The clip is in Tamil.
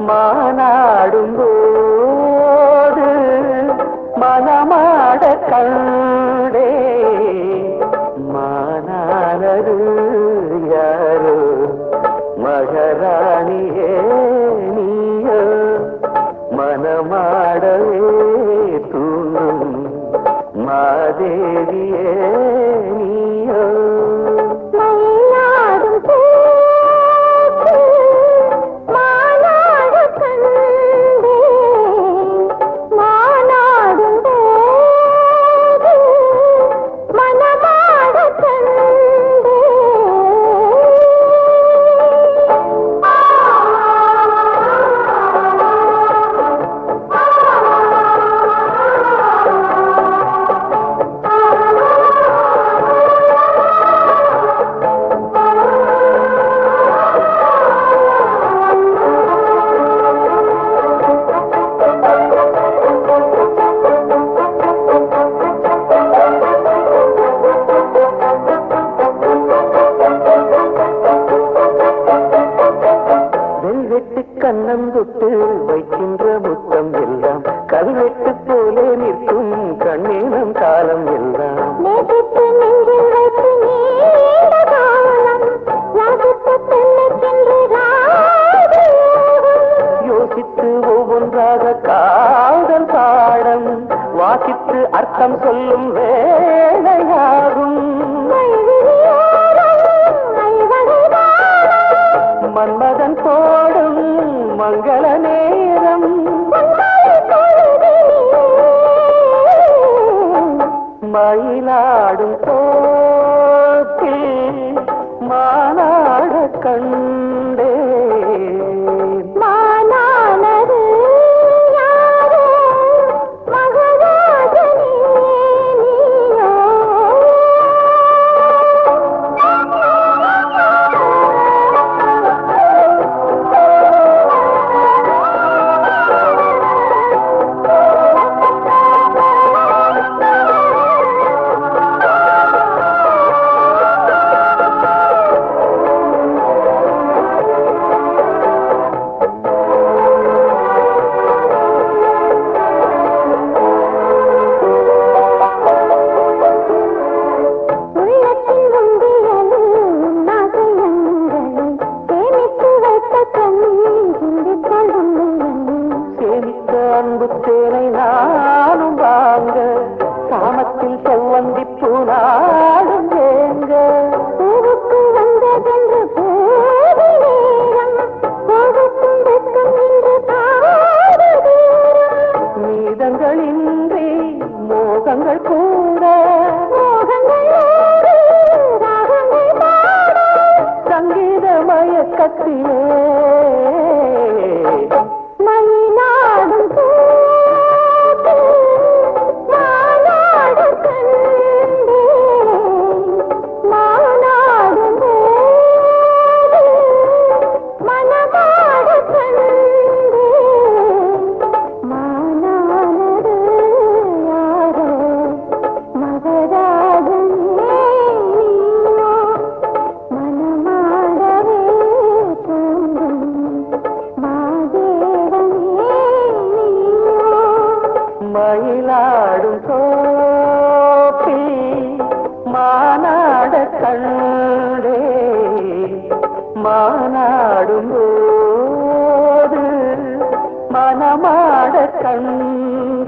மாநாடும் போது மனமாட கண்டே மானானது யாரோ மகராணியே நீயோ மனமாடவே தூண்டும் மாதேவியே நீயோ மயிலாடும் பூத்து மாநாடு கண்டே மாநாடும் போது மனமாட வெல்வெட்டு கண்ணம் தொட்டு வைக்கின்ற முத்தம் எல்லாம் கல்வெட்டு போலே நிற்கும் கண்ணீனம் காலம் எல்லாம் நேசித்து நெஞ்சில் வைத்து நீண்ட காலம் யாசித்து தென்னைக்கென்று ராஜயோகம் யோசித்து ஒவ்வொன்றாக காதல் பாடம் வாசித்து அர்த்தம் சொல்லும் வேளையாகும் மன்மதன் போடும் மங்கள நேரம் மயிலாடும் போக்கில் மாநாட கண்டே மானானது யாரோ மகராஜனே நீயோ உள்ளத்தின் உண்டியலில் ஆசை எண்களை சேமித்து வைத்த கண் சிந்தித்தால் உண்மை எண்ணி சேமித்த அன்பு தேனை நானும் வாங்க காமத்தில் செவ்வந்தி பூனாடும் ஏங்க பூவுக்கு வந்ததென்று போது நேரம் போகட்டும் வெட்கம் என்று காது தூரம் மீதங்களின்றி மோகங்கள் கூட மோகங்கள் ஓடி ராகங்கள் பாட சங்கீத மயக்கத்திலே மயிலாடும் பூத்து மாநாடு கண்டே மாநாடும் போது மனமாடு கண்டே மானானது யாரோ மகராஜனே நீயோ மனமாடவே தூண்டும் மாதேவனே நீயோ மயிலாடும் கோப்பி மாநாட கண்டே மாநாடும் போது மனமாட கண்டே